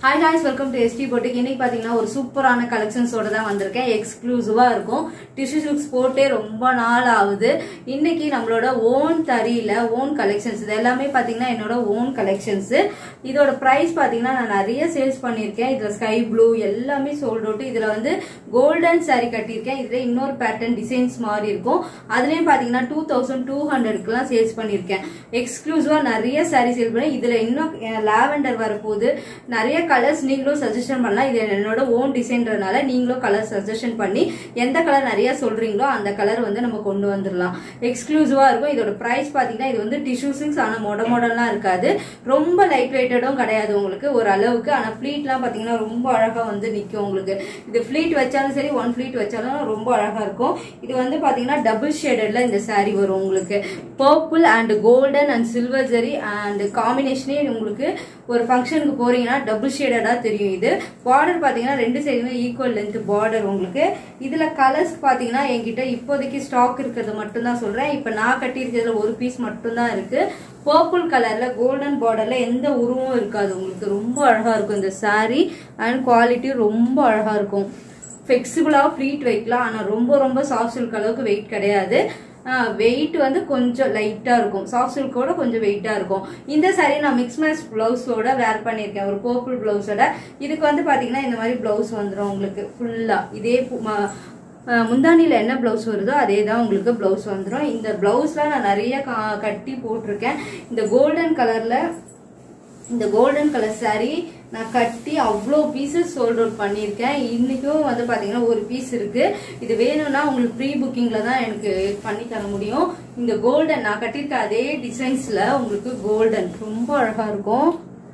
hi guys welcome to ST போட்டுக்கு இன்னைக்கு பார்த்தீங்கன்னா ஒரு சூப்பரான கலெக்ஷன்ஸோட தான் வந்திருக்கேன் எக்ஸ்க்ளூசிவாக இருக்கும் டிஷ்யூ சில்க்ஸ் போட்டே ரொம்ப நாள் ஆகுது இன்னைக்கு நம்மளோட ஓன் தறியில ஓன் கலெக்ஷன்ஸ் இது எல்லாமே பார்த்தீங்கன்னா என்னோட ஓன் கலெக்ஷன்ஸ் இதோட ப்ரைஸ் பார்த்தீங்கன்னா நான் நிறைய சேல்ஸ் பண்ணியிருக்கேன் இதில் ஸ்கை ப்ளூ எல்லாமே சோல்ட் அவுட் இதில் வந்து கோல்டன் saree கட்டியிருக்கேன் இதில் இன்னொரு பேட்டர்ன் டிசைன்ஸ் மாதிரி இருக்கும் அதுலேயும் பார்த்தீங்கன்னா டூ தௌசண்ட் டூ ஹண்ட்ரட்க்குலாம் சேல்ஸ் பண்ணியிருக்கேன் எக்ஸ்க்ளூசிவாக நிறைய saree சேல் பண்ணேன் இதில் இன்னும் லாவெண்டர் வரப்போகுது நிறைய கலர்ஸ் நீங்களும் சஜஷன் பண்ணலாம் இது என்னோட ஓன் டிசைன்றனால நீங்களும் கலர் சஜஷன் பண்ணி எந்த கலர் நிறைய சொல்றீங்களோ அந்த கலர் வந்து நம்ம கொண்டு வந்துடலாம் எக்ஸ்க்ளூசிவா இருக்கும் இதோட பிரைஸ் பாத்தீங்கன்னா இது வந்து டிஷ்யூ சிங்ஸ் ஆனா மொட மாடல்லாம் இருக்காது ரொம்ப லைட் வெயிட்டடும் கிடையாது உங்களுக்கு ஒரு அளவுக்கு ஆனா ஃபிளீட்லாம் பாத்தீங்கன்னா ரொம்ப அழகா வந்து நிக்கும் உங்களுக்கு இது ஃபிளீட் வச்சாலும் சரி ஒன் ஃபிளீட் வச்சாலும் ரொம்ப அழகா இருக்கும் இது வந்து பாத்தீங்கன்னா டபுள் ஷேடட்ல இந்த saree வரும் உங்களுக்கு purple and golden and silver zari and காம்பினேஷனே உங்களுக்கு ஒரு ஃபங்க்ஷனுக்கு போறீங்கன்னா டபுள் ஷேடடா தெரியும் இது பார்டர் பாத்தீங்கன்னா ரெண்டு சைடுமே ஈக்குவல் லென்த் பார்டர் உங்களுக்கு இதுல கலர்ஸ் பாத்தீங்கன்னா என்கிட்ட இப்போதைக்கு ஸ்டாக் இருக்கிறது மட்டும் தான் சொல்றேன் இப்ப நான் கட்டியிருக்கிறதுல ஒரு பீஸ் மட்டும் தான் இருக்கு பர்பிள் கலர்ல கோல்டன் பார்டர்ல எந்த உருவம் இருக்காது உங்களுக்கு ரொம்ப அழகா இருக்கும் இந்த saree அண்ட் குவாலிட்டி ரொம்ப அழகா இருக்கும் ஃபிளெக்சிபிளாக ஃப்ளீட் வைக்கலாம் ஆனால் ரொம்ப ரொம்ப சாஃப்ட் சில்க் அளவுக்கு வெயிட் கிடையாது வெயிட் வந்து கொஞ்சம் லைட்டாக இருக்கும் சாஃப்ட் சில்கோட கொஞ்சம் வெயிட்டாக இருக்கும் இந்த saree நான் மிக்ஸ் மேட்ச் ப்ளவுஸோட வேர் பண்ணியிருக்கேன் ஒரு பர்பிள் ப்ளவுஸோட இதுக்கு வந்து பார்த்தீங்கன்னா இந்த மாதிரி ப்ளவுஸ் வந்துடும் உங்களுக்கு ஃபுல்லாக இதே பு- ம- அஹ் முந்தானியில் என்ன ப்ளவுஸ் வருதோ அதே தான் உங்களுக்கு ப்ளவுஸ் வந்துடும் இந்த ப்ளவுஸ்லாம் நான் நிறைய கா- கட்டி போட்டிருக்கேன் இந்த கோல்டன் கலரில் இந்த கோல்டன் கலர் saree நான் கட்டி அவ்வளோ பீசஸ் சோல்ட் அவுட் பண்ணியிருக்கேன் இன்னைக்கும் வந்து பார்த்தீங்கன்னா ஒரு பீஸ் இருக்கு இது வேணும்னா உங்களுக்கு ப்ரீ புக்கிங்கில் தான் எனக்கு பண்ணி தர முடியும் இந்த கோல்டன் நான் கட்டியிருக்க அதே டிசைன்ஸில் உங்களுக்கு கோல்டன் ரொம்ப அழகாக இருக்கும்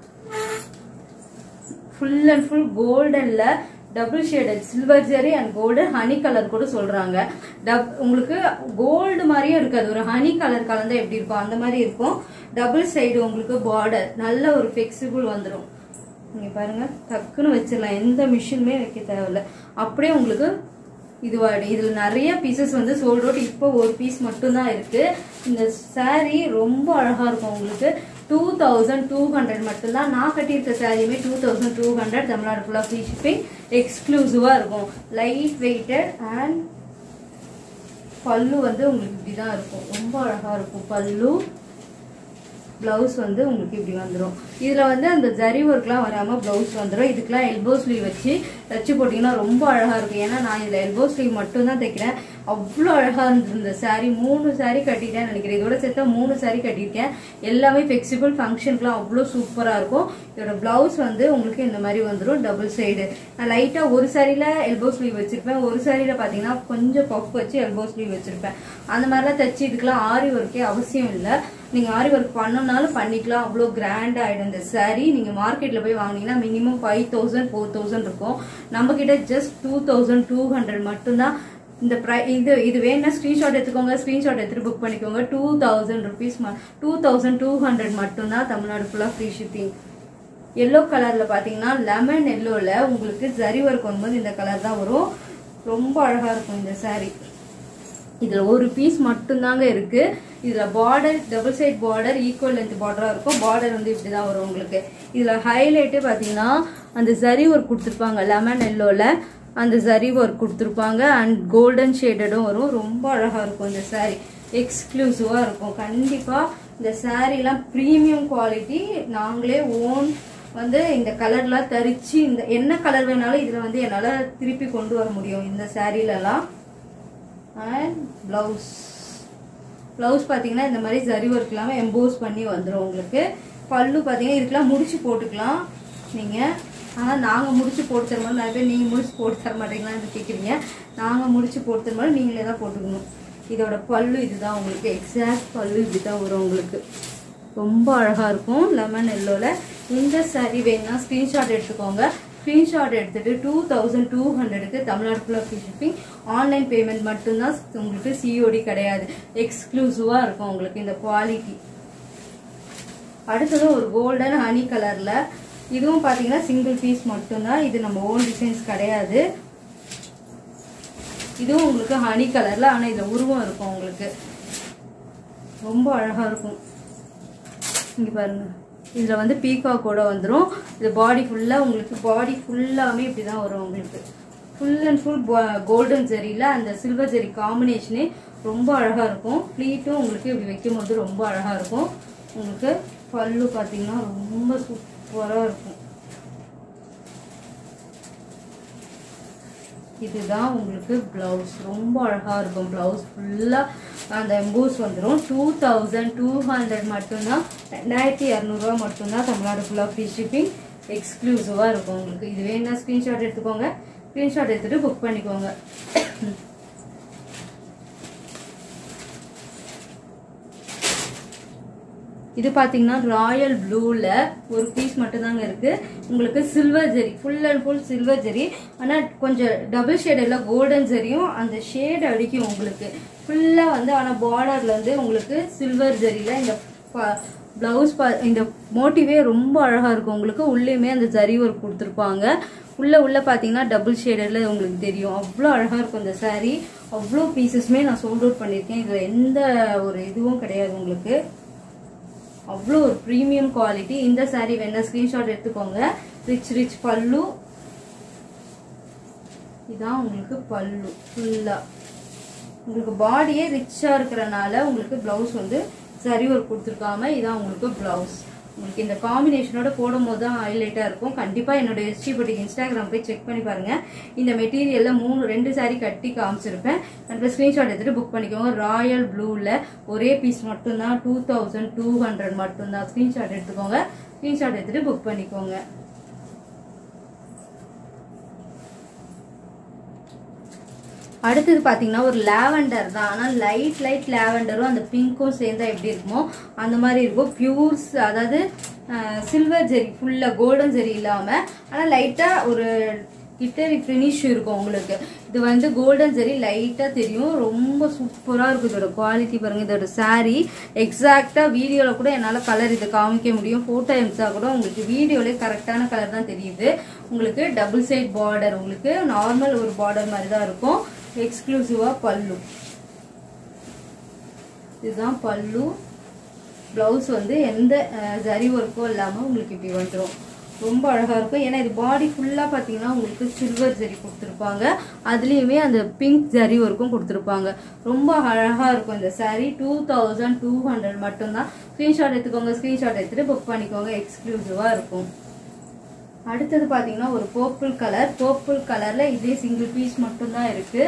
ஃபுல் அண்ட் ஃபுல் கோல்டன்ல double shaded silver zari and golden honey colour கூட சொல்றாங்க டப் உங்களுக்கு கோல்டு மாதிரியும் இருக்காது ஒரு ஹனி கலர் கலந்தா எப்படி இருக்கும் அந்த மாதிரி இருக்கும் டபுள் சைடு உங்களுக்கு பார்டர் நல்ல ஒரு ஃபிளெக்சிபிள் வந்துடும் நீங்க பாருங்க டக்குன்னு வச்சிடலாம் எந்த மிஷினுமே வைக்க தேவையில்ல அப்படியே உங்களுக்கு இதுவாயிடும் இதுல நிறைய பீசஸ் வந்து சோல்ட் அவுட் இப்போ ஒரு பீஸ் மட்டும்தான் இருக்கு இந்த saree ரொம்ப அழகா இருக்கும் உங்களுக்கு டூ தௌசண்ட் டூ ஹண்ட்ரட் மட்டும்தான் நான் கட்டியிருக்க சாரியுமே two thousand two hundred Tamil Nadu ஃபுல்லாக ஃப்ரீ ஷிப்பிங் எக்ஸ்க்ளூசிவாக இருக்கும் லைட் வெயிட்டட் அண்ட் பல்லு வந்து உங்களுக்கு இப்படி தான் இருக்கும் ரொம்ப அழகா இருக்கும் பல்லு பிளவுஸ் வந்து உங்களுக்கு இப்படி வந்துடும் இதுல வந்து அந்த ஜரி ஒர்க்லாம் வராம பிளவுஸ் வந்துடும் இதுக்கெல்லாம் எல்போ ஸ்லீவ் வச்சு தச்சு போட்டிங்கன்னா ரொம்ப அழகா இருக்கும் ஏன்னா நான் இதுல எல்போ ஸ்லீவ் மட்டும் தான் தைக்கிறேன் அவ்வளோ அழகா இருந்தது இந்த saree மூணு saree கட்டிட்டேன்னு நினைக்கிறேன் இதோட சேர்த்தா மூணு saree கட்டியிருக்கேன் எல்லாமே ஃபிளெக்சிபிள் ஃபங்க்ஷனுக்குலாம் அவ்வளோ சூப்பரா இருக்கும் இதோட பிளவுஸ் வந்து உங்களுக்கு இந்த மாதிரி வந்துடும் டபுள் சைடு நான் லைட்டா ஒரு சாரியில எல்போ ஸ்லீவ் வச்சிருப்பேன் ஒரு சாரியில பாத்தீங்கன்னா கொஞ்சம் பஃப் வச்சு எல்போ ஸ்லீவ் வச்சிருப்பேன் அந்த மாதிரிலாம் தச்சு இதுக்கெல்லாம் ஆரி ஒர்க்கே அவசியம் இல்லை நீங்க ஆரி ஒர்க் பண்ணணும்னாலும் பண்ணிக்கலாம் அவ்வளோ கிராண்ட் ஆயிடும் இந்த saree நீங்க மார்க்கெட்ல போய் வாங்குனீங்கன்னா minimum five thousand four thousand இருக்கும் நம்ம கிட்ட just two thousand two hundred மட்டும்தான் இந்த ப்ரை இது இது வேணா ஸ்க்ரீன்ஷாட் எடுத்துக்கோங்க ஸ்க்ரீன்ஷாட் எடுத்துட்டு புக் பண்ணிக்கோங்க two thousand rupees two thousand two hundred மட்டும்தான் தமிழ்நாடு ஃபுல்லாக ஃப்ரீ ஷிப்பிங் எல்லோ கலர்ல பாத்தீங்கன்னா லெமன் எல்லோல உங்களுக்கு ஜரி ஒர்க் வரும்போது இந்த கலர் தான் வரும் ரொம்ப அழகா இருக்கும் இந்த saree இதுல ஒரு பீஸ் மட்டும்தாங்க இருக்கு இதுல border double side border equal length பார்டரா இருக்கும் பார்டர் வந்து இப்படிதான் வரும் உங்களுக்கு இதுல ஹைலைட்டே பாத்தீங்கன்னா அந்த ஜரி ஒர்க் கொடுத்துருப்பாங்க லெமன் எல்லோல அந்த ஜரி ஒர்க் கொடுத்துருப்பாங்க அண்ட் கோல்டன் ஷேடடும் வரும் ரொம்ப அழகா இருக்கும் இந்த saree எக்ஸ்க்ளூசிவா இருக்கும் கண்டிப்பா இந்த சாரீலாம் ப்ரீமியம் குவாலிட்டி நாங்களே ஓன் வந்து இந்த கலர்லாம் தரிச்சு இந்த என்ன கலர் வேணாலும் இதுல வந்து என்னால திருப்பி கொண்டு வர முடியும் இந்த சாரீலலாம் அண்ட் பிளவுஸ் பிளவுஸ் பார்த்தீங்கன்னா இந்த மாதிரி ஜரி ஒர்க் இல்லாமல் எம்போஸ் பண்ணி வந்துடும் உங்களுக்கு பல்லு பார்த்தீங்கன்னா இதுக்கெல்லாம் முடிச்சு போட்டுக்கலாம் நீங்கள் ஆனால் நாங்கள் முடிச்சு போட்டு தர மாதிரி நிறைய பேர் நீங்கள் முடிச்சு போட்டு தர மாட்டீங்களான்னு கேட்குறீங்க நாங்கள் முடிச்சு போட்டு தர மாதிரி நீங்களே தான் போட்டுக்கணும் இதோட பல்லு இதுதான் உங்களுக்கு எக்ஸாக்ட் பல்லு இப்படி தான் வரும் உங்களுக்கு ரொம்ப அழகாக இருக்கும் லெமன் எல்லோவில் இந்த saree வேணும்னா ஸ்க்ரீன்ஷாட் எடுத்துக்கோங்க ஸ்க்ரீன்ஷாட் எடுத்துட்டு டூ தௌசண்ட் டூ ஹண்ட்ரடுக்கு தமிழ்நாடு ஃபுல்லாக ஃப்ரீ ஷிப்பிங் ஆன்லைன் பேமெண்ட் மட்டும்தான் உங்களுக்கு சிஓடி கிடையாது எக்ஸ்க்ளூசிவாக இருக்கும் உங்களுக்கு இந்த குவாலிட்டி அடுத்தது ஒரு கோல்டன் ஹனி கலரில் இதுவும் பார்த்தீங்கன்னா சிங்கிள் பீஸ் மட்டும்தான் இது நம்ம ஓன் டிசைன்ஸ் கிடையாது இதுவும் உங்களுக்கு ஹனி கலரில் ஆனால் இதில் உருவம் இருக்கும் உங்களுக்கு ரொம்ப அழகாக இருக்கும் இங்கே பாருங்க இதில் வந்து பீகாக்கோட வந்துடும் இது பாடி ஃபுல்லாக உங்களுக்கு பாடி ஃபுல்லாமே இப்படி தான் வரும் உங்களுக்கு ஃபுல் அண்ட் ஃபுல் கோல்டன் ஜெரியில் அந்த சில்வர் ஜெரி காம்பினேஷனே ரொம்ப அழகாக இருக்கும் ஃப்ளீட்டும் உங்களுக்கு இப்படி வைக்கும்போது ரொம்ப அழகாக இருக்கும் உங்களுக்கு பல்லு பார்த்தீங்கன்னா ரொம்ப சூப்பராக இருக்கும் இதுதான் உங்களுக்கு ப்ளவுஸ் ரொம்ப அழகாக இருக்கும் ப்ளவுஸ் ஃபுல்லாக அந்த எம்போஸ் வந்துடும் டூ தௌசண்ட் டூ ஹண்ட்ரட் மட்டும்தான் ரெண்டாயிரத்தி இரநூறுவா மட்டும்தான் தமிழ்நாடு ஃபுல்லாக ஃப்ரீ ஷிப்பிங் எக்ஸ்க்ளூசிவாக இருக்கும் உங்களுக்கு இது வேணா ஸ்க்ரீன்ஷாட் எடுத்துக்கோங்க ஸ்க்ரீன்ஷாட் எடுத்துகிட்டு புக் பண்ணிக்கோங்க இது பார்த்தீங்கன்னா ராயல் ப்ளூவில் ஒரு பீஸ் மட்டும்தாங்க இருக்கு உங்களுக்கு silver zari full and full silver zari ஆனால் கொஞ்சம் டபுள் ஷேட் எல்லாம் கோல்டன் ஜெரியும் அந்த ஷேட் அடிக்கும் உங்களுக்கு ஃபுல்லாக வந்து ஆனால் பார்டரில் வந்து உங்களுக்கு சில்வர் ஜெரியில் இந்த ப்ளவுஸ் பா இந்த மோட்டிவே ரொம்ப அழகாக இருக்கும் உங்களுக்கு உள்ளேயுமே அந்த ஜரி ஒர்க் கொடுத்துருப்பாங்க உள்ளே உள்ளே பார்த்தீங்கன்னா டபுள் ஷேடடில் உங்களுக்கு தெரியும் அவ்வளோ அழகாக இருக்கும் இந்த saree அவ்வளோ பீசஸுமே நான் சோல்ட் அவுட் பண்ணியிருக்கேன் இதில் எந்த ஒரு இதுவும் கிடையாது உங்களுக்கு அவ்வளோ ஒரு ப்ரீமியம் குவாலிட்டி இந்த saree வேணா ஸ்க்ரீன்ஷாட் எடுத்துக்கோங்க ரிச் ரிச் பல்லு இதான் உங்களுக்கு பல்லு ஃபுல்லாக உங்களுக்கு பாடியே ரிச்சாக இருக்கிறனால உங்களுக்கு ப்ளவுஸ் வந்து சரி ஒரு கொடுத்துருக்காம இதான் உங்களுக்கு ப்ளவுஸ் உங்களுக்கு இந்த காம்பினேஷனோட போடும்போது தான் ஹைலைட்டாக இருக்கும் கண்டிப்பாக என்னோட எஸ்டி பட்டிக்கு இன்ஸ்டாகிராம் போய் செக் பண்ணி பாருங்க இந்த மெட்டீரியல்ல மூணு ரெண்டு saree கட்டி காமிச்சிருப்பேன் கண்டிப்பாக ஸ்க்ரீன்ஷாட் எடுத்துட்டு புக் பண்ணிக்கோங்க ராயல் ப்ளூவில் ஒரே பீஸ் மட்டும்தான் டூ தௌசண்ட் டூ ஹண்ட்ரட் மட்டும்தான் ஸ்க்ரீன்ஷாட் எடுத்துக்கோங்க ஸ்க்ரீன்ஷாட் எடுத்துட்டு புக் பண்ணிக்கோங்க அடுத்தது பார்த்தீங்கன்னா ஒரு லாவெண்டர் தான் ஆனால் லைட் லைட் லாவெண்டரும் அந்த பிங்க்கும் சேர்ந்தா எப்படி இருக்குமோ அந்த மாதிரி இருக்கும் பியூர்ஸ் அதாவது சில்வர் ஜெரி ஃபுல்லாக கோல்டன் ஜெரி இல்லாமல் ஆனால் லைட்டாக ஒரு கிட்டரி ஃபினிஷ் இருக்கும் உங்களுக்கு இது வந்து கோல்டன் ஜெரி லைட்டாக தெரியும் ரொம்ப சூப்பராக இருக்கும் இதோட குவாலிட்டி பாருங்கள் இதோட saree எக்ஸாக்டாக வீடியோவில் கூட என்னால் கலர் இதை காமிக்க முடியும் ஃபோட்டோ எம்ஸா கூட உங்களுக்கு வீடியோலே கரெக்டான கலர் தான் தெரியுது உங்களுக்கு டபுள் சைட் பார்டர் உங்களுக்கு நார்மல் ஒரு பார்டர் மாதிரி தான் இருக்கும் எக்ஸ்க்ளூசிவாக பல்லு இதுதான் பல்லு ப்ளவுஸ் வந்து எந்த அஹ், ஜரி ஒர்க்கும் இல்லாமல் உங்களுக்கு இப்படி வந்துடும் ரொம்ப அழகாக இருக்கும் ஏன்னா இது பாடி ஃபுல்லாக பார்த்தீங்கன்னா உங்களுக்கு சில்வர் ஜரி கொடுத்துருப்பாங்க அதுலேயுமே அந்த பிங்க் ஜரி ஒர்க்கும் கொடுத்துருப்பாங்க ரொம்ப அழகாக இருக்கும் இந்த saree two thousand two hundred மட்டும்தான் ஸ்க்ரீன்ஷாட் எடுத்துக்கோங்க ஸ்க்ரீன்ஷாட் எடுத்துகிட்டு புக் பண்ணிக்கோங்க எக்ஸ்க்ளூசிவாக இருக்கும் அடுத்தது பார்த்தீங்கன்னா ஒரு பர்பிள் கலர் பர்பிள் கலரில் இதே சிங்கிள் பீஸ் மட்டும்தான் இருக்குது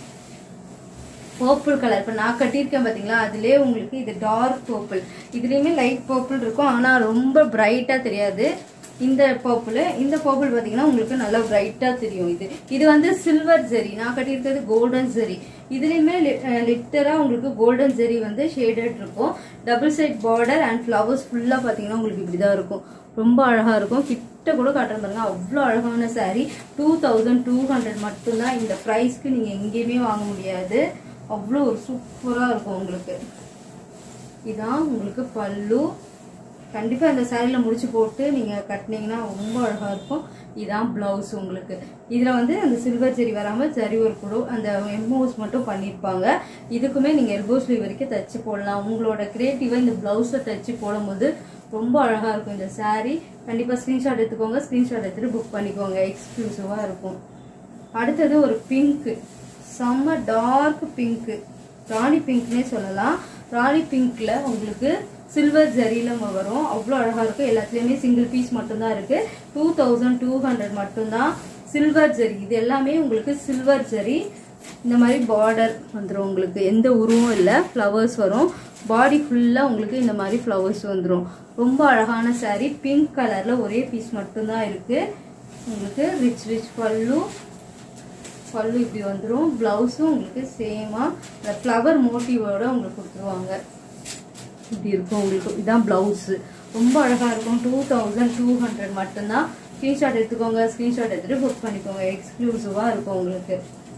பர்பிள் கலர் இப்போ நான் கட்டியிருக்கேன் பார்த்தீங்களா அதுலேயே உங்களுக்கு இது டார்க் பர்பிள் இதுலேயுமே லைட் பர்பிள் இருக்கும் ஆனால் ரொம்ப பிரைட்டாக தெரியாது இந்த பர்பிள் இந்த பர்பிள் பார்த்தீங்கன்னா உங்களுக்கு நல்லா பிரைட்டாக தெரியும் இது இது வந்து சில்வர் ஜெரி நான் கட்டியிருக்கிறது கோல்டன் ஜெரி இதுலேயுமே லிட்டராக உங்களுக்கு கோல்டன் ஜெரி வந்து ஷேடட் இருக்கும் double side border and flowers ஃபுல்லாக பார்த்தீங்கன்னா உங்களுக்கு இப்படி தான் இருக்கும் ரொம்ப அழகாக இருக்கும் கிட்ட கூட காட்டுறேன் பாருங்க அவ்வளோ அழகான saree two thousand two hundred மட்டும்தான் இந்த ப்ரைஸ்க்கு நீங்கள் எங்கேயுமே வாங்க முடியாது அவ்வளோ ஒரு சூப்பராக இருக்கும் உங்களுக்கு இதான் உங்களுக்கு பல்லு கண்டிப்பாக இந்த சாரியில் முடிச்சு போட்டு நீங்கள் கட்டினீங்கன்னா ரொம்ப அழகாக இருக்கும் இதான் ப்ளவுஸ் உங்களுக்கு இதில் வந்து அந்த சில்வர் ஜெரி வராமல் ஜரி ஒரு கூட அந்த எம்போஸ் மட்டும் பண்ணியிருப்பாங்க இதுக்குமே நீங்கள் எல்போ ஸ்லீவ் வரைக்கும் தைச்சு போடலாம் உங்களோட கிரியேட்டிவாக இந்த ப்ளவுஸை தைச்சு போடும்போது ரொம்ப அழகாக இருக்கும் இந்த saree கண்டிப்பாக ஸ்க்ரீன்ஷாட் எடுத்துக்கோங்க ஸ்க்ரீன்ஷாட் எடுத்துகிட்டு புக் பண்ணிக்கோங்க எக்ஸ்க்ளூசிவாக இருக்கும் அடுத்தது ஒரு பிங்க்கு செம்ம டார்க் பிங்க்கு ராணி பிங்க்னே சொல்லலாம் ராணி பிங்க்ல உங்களுக்கு சில்வர் ஜரியில வரும் அவ்வளோ அழகா இருக்கும் எல்லாத்துலேயுமே சிங்கிள் பீஸ் மட்டும்தான் இருக்கு டூ தௌசண்ட் டூ ஹண்ட்ரட் மட்டும்தான் சில்வர் ஜரி இது எல்லாமே உங்களுக்கு சில்வர் ஜரி இந்த மாதிரி பார்டர் வந்துடும் உங்களுக்கு எந்த உருவம் இல்லை ஃப்ளவர்ஸ் வரும் பாடி ஃபுல்லாக உங்களுக்கு இந்த மாதிரி ஃப்ளவர்ஸ் வந்துடும் ரொம்ப அழகான saree பிங்க் கலரில் ஒரே பீஸ் மட்டும்தான் இருக்குது உங்களுக்கு ரிச் ரிச் பல்லு பல்லு இப்படி வந்துடும் ப்ளவுஸும் உங்களுக்கு சேமாக இந்த ஃப்ளவர் மோட்டிவோட உங்களுக்கு கொடுத்துருவாங்க இப்படி இருக்கும் உங்களுக்கு இதான் ப்ளவுஸு ரொம்ப அழகாக இருக்கும் டூ தௌசண்ட் டூ ஹண்ட்ரட் மட்டும்தான் ஸ்க்ரீன்ஷாட் எடுத்துக்கோங்க ஸ்க்ரீன்ஷாட் எடுத்துகிட்டு புக் பண்ணிக்கோங்க எக்ஸ்க்ளூசிவாக இருக்கும் உங்களுக்கு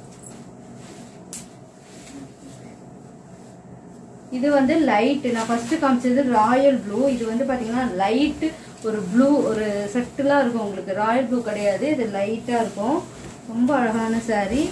இது வந்து லைட் நான் ஃபர்ஸ்ட் காமிச்சது ராயல் ப்ளூ இது வந்து பாத்தீங்கன்னா லைட் ஒரு ப்ளூ ஒரு செட்டிலா இருக்கும் உங்களுக்கு ராயல் ப்ளூ கிடையாது இது லைட்டா இருக்கும் ரொம்ப அழகான saree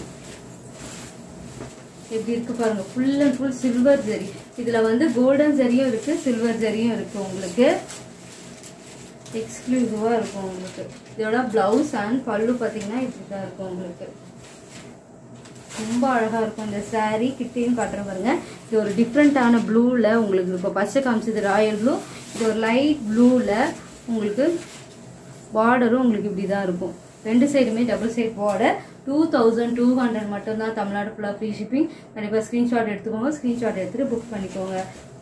எப்படி இருக்கு பாருங்க full and full silver zari இதுல வந்து கோல்டன் ஜரியும் இருக்கு சில்வர் ஜரியும் இருக்கு உங்களுக்கு எக்ஸ்க்ளூசிவாக இருக்கும் உங்களுக்கு இதோட ப்ளவுஸ் அண்ட் பல்லு பார்த்தீங்கன்னா இப்படி தான் இருக்கும் உங்களுக்கு ரொம்ப அழகாக இருக்கும் இந்த saree கிட்டேயும் காட்டுறேன் பாருங்க இது ஒரு டிஃப்ரெண்ட்டான ப்ளூவில் உங்களுக்கு இப்போ பச்சை காமிச்சது ராயல் ப்ளூ இது ஒரு லைட் ப்ளூவில் உங்களுக்கு பார்டரும் உங்களுக்கு இப்படி தான் இருக்கும் ரெண்டு சைடுமே double side border two thousand two hundred மட்டும்தான் தமிழ்நாடு ஃபுல்லாக ஃப்ரீ ஷிப்பிங் கண்டிப்பாக ஸ்க்ரீன்ஷாட் எடுத்துக்கோங்க ஸ்க்ரீன்ஷாட் எடுத்துகிட்டு புக் பண்ணிக்கோங்க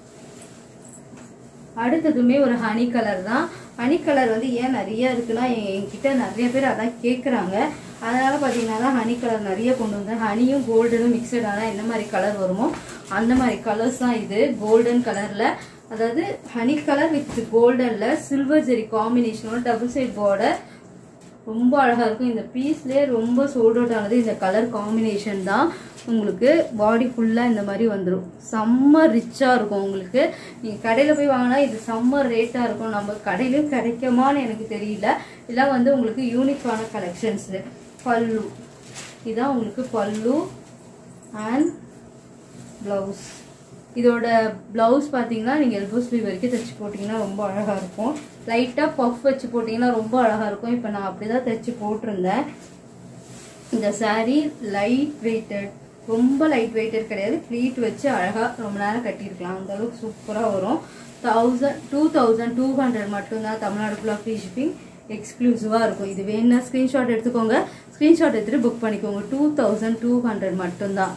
அடுத்ததுமே ஒரு ஹனி கலர் தான் ஹனி கலர் வந்து ஏன் நிறைய இருக்குன்னா என் என்கிட்ட நிறைய பேர் அதான் கேட்குறாங்க அதனால பார்த்தீங்கன்னா தான் ஹனி கலர் நிறைய கொண்டு வந்தேன் ஹனியும் கோல்டனும் மிக்சட் ஆனால் என்ன மாதிரி கலர் வருமோ அந்த மாதிரி கலர்ஸ் தான் இது கோல்டன் கலரில் அதாவது ஹனி கலர் வித் கோல்டனில் சில்வர் ஜெரி காம்பினேஷனோட டபுள் சைட் பார்டர் ரொம்ப அழகாக இருக்கும் இந்த பீஸ்லேயே ரொம்ப சோல்ட் அவுட் ஆனது இந்த கலர் காம்பினேஷன் தான் உங்களுக்கு பாடி ஃபுல்லாக இந்த மாதிரி வந்துடும் செம்ம ரிச்சாக இருக்கும் உங்களுக்கு நீங்கள் கடையில் போய் வாங்கினா இது செம்ம ரேட்டாக இருக்கும் நம்ம கடையிலும் கிடைக்குமான்னு எனக்கு தெரியல இதெல்லாம் வந்து உங்களுக்கு யூனிக்கான கலெக்ஷன்ஸு பல்லு இதான் உங்களுக்கு பல்லு அண்ட் ப்ளவுஸ் இதோட ப்ளவுஸ் பார்த்தீங்கன்னா நீங்கள் எல்போ ஸ்லீவ் வரைக்கும் தைச்சு போட்டிங்கன்னா ரொம்ப அழகாக இருக்கும் லைட்டாக பஃப் வச்சு போட்டிங்கன்னா ரொம்ப அழகாக இருக்கும் இப்போ நான் அப்படி தான் தைச்சு போட்டிருந்தேன் இந்த saree லைட் வெயிட்டட் ரொம்ப லைட் வெயிட்டட் கிடையாது ஃப்ளீட் வச்சு அழகாக ரொம்ப நேரம் கட்டியிருக்கலாம் அந்த அளவுக்கு சூப்பராக வரும் thousand two thousand two hundred மட்டும்தான் தமிழ்நாடு ஃபுல்லாக ஃப்ரீ ஷிப்பிங் எக்ஸ்க்ளூசிவாக இருக்கும் இது வேணும்னா ஸ்க்ரீன்ஷாட் எடுத்துக்கோங்க ஸ்க்ரீன்ஷாட் எடுத்துகிட்டு புக் பண்ணிக்கோங்க டூ தௌசண்ட் டூ ஹண்ட்ரட் மட்டும்தான்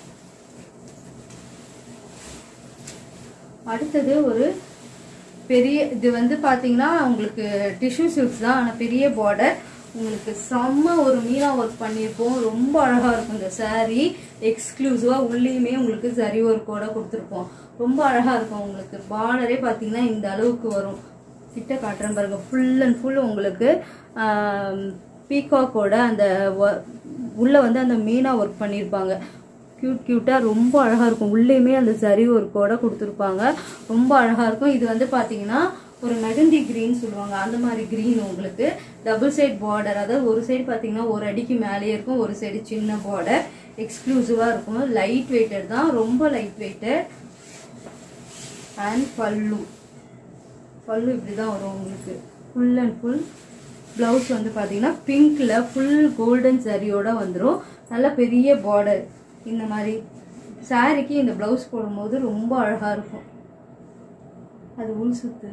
அடுத்தது ஒரு பெரிய இது வந்து பார்த்தீங்கன்னா உங்களுக்கு டிஷ்யூ சில்க்ஸ் தான் ஆனால் பெரிய பார்டர் உங்களுக்கு செம்ம ஒரு மீனா ஒர்க் பண்ணியிருப்போம் ரொம்ப அழகாக இருக்கும் இந்த saree எக்ஸ்க்ளூசிவாக உள்ளேயுமே உங்களுக்கு சரி ஒர்க்கோட கொடுத்துருப்போம் ரொம்ப அழகாக இருக்கும் உங்களுக்கு பார்டரே பார்த்தீங்கன்னா இந்த அளவுக்கு வரும் கிட்ட காட்டுறேன் பாருங்க ஃபுல் அண்ட் ஃபுல் உங்களுக்கு பீகாக்கோட அந்த wo- உள்ள வந்து அந்த மீனா ஒர்க் பண்ணியிருப்பாங்க க்யூட் க்யூட்டாக ரொம்ப அழகாக இருக்கும் உள்ளேயுமே அந்த சரி ஒர்க்கோட கொடுத்துருப்பாங்க ரொம்ப அழகாக இருக்கும் இது வந்து பார்த்தீங்கன்னா ஒரு மெகந்தி கிரீன் சொல்லுவாங்க அந்த மாதிரி கிரீன் உங்களுக்கு டபுள் சைட் பார்டர் அதாவது ஒரு சைடு பார்த்தீங்கன்னா ஒரு அடிக்கு மேலேயே இருக்கும் ஒரு சைடு சின்ன பார்டர் எக்ஸ்க்ளூசிவாக இருக்கும் லைட் வெயிட்டட் தான் ரொம்ப லைட் வெயிட்டட் அண்ட் பல்லு பல்லு இப்படி தான் வரும் உங்களுக்கு ஃபுல் அண்ட் ஃபுல் ப்ளவுஸ் வந்து பார்த்தீங்கன்னா பிங்க்கில் ஃபுல் கோல்டன் சரியோட வந்துடும் நல்ல பெரிய பார்டர் இந்த மாதிரி சாரிக்கு இந்த ப்ளவுஸ் போடும்போது ரொம்ப அழகாக இருக்கும் அது உள் சுத்து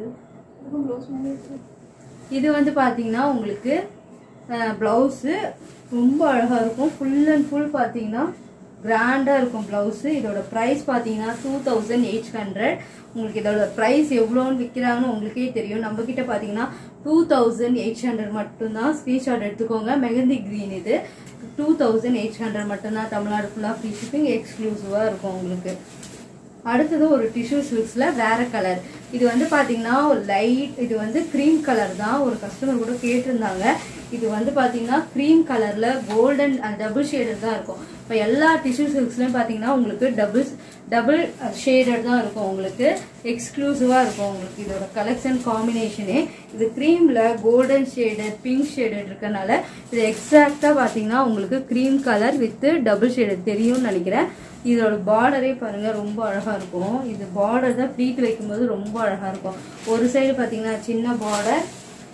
இது வந்து பார்த்தீங்கன்னா உங்களுக்கு ப்ளவுஸு ரொம்ப அழகாக இருக்கும் ஃபுல் அண்ட் ஃபுல் பார்த்தீங்கன்னா கிராண்டாக இருக்கும் ப்ளவுஸு இதோட ப்ரைஸ் பார்த்தீங்கன்னா டூ தௌசண்ட் எயிட் ஹண்ட்ரட் உங்களுக்கு இதோட ப்ரைஸ் எவ்வளோன்னு விற்கிறாங்கன்னு உங்களுக்கே தெரியும் நம்ம கிட்ட பார்த்தீங்கன்னா டூ தௌசண்ட் எயிட் ஹண்ட்ரட் மட்டும்தான் ஸ்க்ரீன்ஷாட் எடுத்துக்கோங்க மெகந்தி க்ரீன் இது டூ தௌசண்ட் எயிட் ஹண்ட்ரட் மட்டும்தான் தமிழ்நாடு ஃபுல்லாக ஃப்ரீ ஷிப்பிங் எக்ஸ்க்ளூசிவாக இருக்கும் உங்களுக்கு அடுத்தது ஒரு டிஷ்யூ சில்க்ஸில் வேற கலர் இது வந்து பார்த்தீங்கன்னா ஒரு லைட் இது வந்து க்ரீம் கலர் தான் ஒரு கஸ்டமர் கூட கேட்டிருந்தாங்க இது வந்து பார்த்தீங்கன்னா க்ரீம் கலரில் கோல்டன் டபுள் ஷேடட் தான் இருக்கும் இப்போ எல்லா டிஷ்யூ சில்க்ஸ்லையும் பார்த்தீங்கன்னா உங்களுக்கு டபுள் டபுள் ஷேடட் தான் இருக்கும் உங்களுக்கு எக்ஸ்க்ளூசிவாக இருக்கும் உங்களுக்கு இதோட கலெக்ஷன் காம்பினேஷனே இது க்ரீமில் கோல்டன் ஷேடட் பிங்க் ஷேடட் இருக்கனால இது எக்ஸாக்டாக பார்த்தீங்கன்னா உங்களுக்கு cream colour with double shaded தெரியும்னு நினைக்கிறேன் இதோட பார்டரே பாருங்க ரொம்ப அழகா இருக்கும் இது பார்டர் தான் ப்ளீட் வைக்கும்போது ரொம்ப அழகா இருக்கும் ஒரு சைடு பாத்தீங்கன்னா சின்ன பார்டர்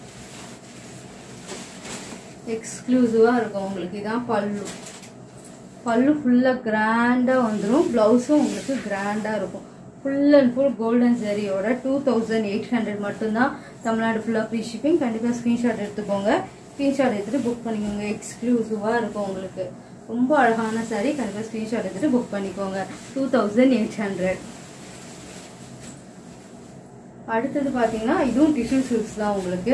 எக்ஸ்க்ளூசிவா இருக்கும் உங்களுக்கு இதான் பல்லு பல்லு ஃபுல்லா கிராண்டா வந்துடும் பிளவுஸும் உங்களுக்கு கிராண்டா இருக்கும் ஃபுல் அண்ட் ஃபுல் கோல்டன் ஜெரியோட டூ தௌசண்ட் எயிட் ஹண்ட்ரட் மட்டும்தான் தமிழ்நாடு ஃபுல்லாக ஃப்ரீ ஷிப்பிங் கண்டிப்பாக ஸ்க்ரீன்ஷாட் எடுத்துக்கோங்க ஸ்க்ரீன்ஷாட் எடுத்துகிட்டு புக் பண்ணிக்கோங்க எக்ஸ்க்ளூசிவாக இருக்கும் உங்களுக்கு ரொம்ப அழகான saree கண்டிப்பாக ஸ்க்ரீன்ஷாட் எடுத்துகிட்டு புக் பண்ணிக்கோங்க டூ தௌசண்ட் எயிட் ஹண்ட்ரட் அடுத்தது பார்த்தீங்கன்னா இதுவும் டிஷ்யூ சில்க்ஸ் தான் உங்களுக்கு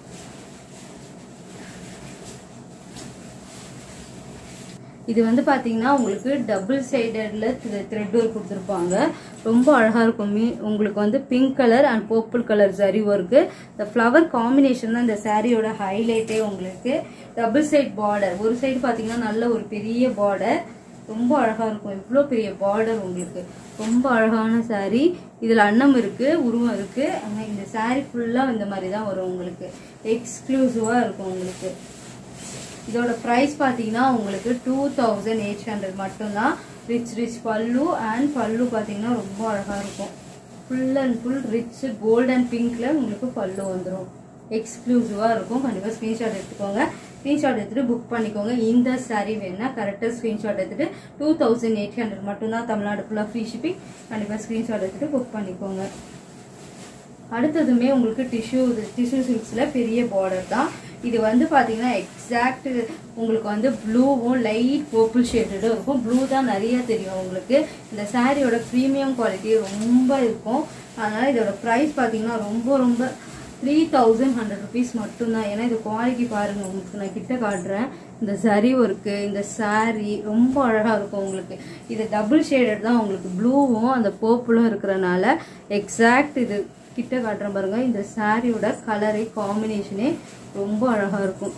இது வந்து பார்த்தீங்கன்னா உங்களுக்கு டபுள் சைடட்ல த்ரெட் ஒர்க் கொடுத்துருப்பாங்க ரொம்ப அழகாக இருக்கும் மீ உங்களுக்கு வந்து pink colour and purple colour சரி ஒர்க்கு இந்த ஃப்ளவர் காம்பினேஷன் தான் இந்த சாரியோட ஹைலைட்டே உங்களுக்கு டபுள் சைட் பார்டர் ஒரு சைடு பார்த்தீங்கன்னா நல்ல ஒரு பெரிய பார்டர் ரொம்ப அழகாக இருக்கும் இவ்வளோ பெரிய பார்டர் உங்களுக்கு ரொம்ப அழகான saree இதில் அன்னம் இருக்குது உருவம் இருக்குது ஆனால் இந்த saree ஃபுல்லாக இந்த மாதிரி தான் வரும் உங்களுக்கு எக்ஸ்க்ளூசிவாக இருக்கும் உங்களுக்கு இதோட ப்ரைஸ் பார்த்தீங்கன்னா உங்களுக்கு டூ தௌசண்ட் எயிட் ஹண்ட்ரட் மட்டும்தான் rich rich pallu and pallu பார்த்தீங்கன்னா ரொம்ப அழகாக இருக்கும் full and full rich gold and பிங்க்ல உங்களுக்கு பல்லு வந்துடும் எக்ஸ்க்ளூசிவாக இருக்கும் கண்டிப்பாக ஸ்க்ரீன்ஷாட் எடுத்துக்கோங்க ஸ்க்ரீன்ஷாட் எடுத்துகிட்டு புக் பண்ணிக்கோங்க இந்த saree வேணுன்னா கரெக்டாக ஸ்க்ரீன்ஷாட் எடுத்துகிட்டு டூ தௌசண்ட் எயிட் ஹண்ட்ரட் மட்டும்தான் தமிழ்நாடு ஃபுல்லாக ஃப்ரீ ஷிப்பிங் கண்டிப்பாக ஸ்க்ரீன்ஷாட் எடுத்துகிட்டு புக் பண்ணிக்கோங்க அடுத்ததுமே உங்களுக்கு டிஷ்யூ டிஷ்யூ சில்க்ஸில் பெரிய பார்டர் தான் இது வந்து பார்த்தீங்கன்னா எக்ஸாக்ட் உங்களுக்கு வந்து ப்ளூவும் லைட் பர்பிள் ஷேடடும் இருக்கும் ப்ளூ தான் நிறைய தெரியும் உங்களுக்கு இந்த சாரியோட ப்ரீமியம் குவாலிட்டி ரொம்ப இருக்கும் அதனால் இதோட ப்ரைஸ் பார்த்தீங்கன்னா ரொம்ப ரொம்ப த்ரீ தௌசண்ட் ஹண்ட்ரட் ருபீஸ் மட்டும்தான் ஏன்னா இது குவாலிட்டி பாருங்கள் உங்களுக்கு நான் கிட்ட காட்டுறேன் இந்த சரி ஒர்க்கு இந்த saree ரொம்ப அழகாக இருக்கும் உங்களுக்கு இது டபுள் ஷேடட் தான் உங்களுக்கு ப்ளூவும் அந்த பர்பிளும் இருக்கிறனால எக்ஸாக்ட் இது கிட்ட காட்டுறேன் பாருங்க இந்த சாரியோட கலரே காம்பினேஷனே ரொம்ப அழகாக இருக்கும்